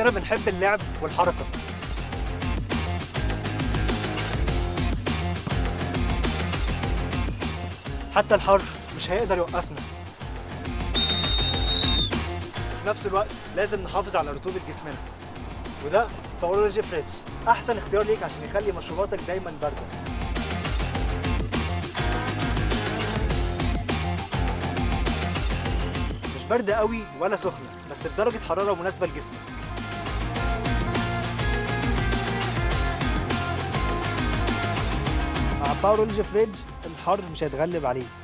كلنا بنحب اللعب والحركه حتى الحر مش هيقدر يوقفنا في نفس الوقت لازم نحافظ على رطوبه جسمنا وده فاولوجي فريتش احسن اختيار ليك عشان يخلي مشروباتك دايما بارده مش باردة قوي ولا سخنة بس بدرجة حرارة مناسبة لجسمك مع باورولوجي فريدج الحر مش هيتغلب عليه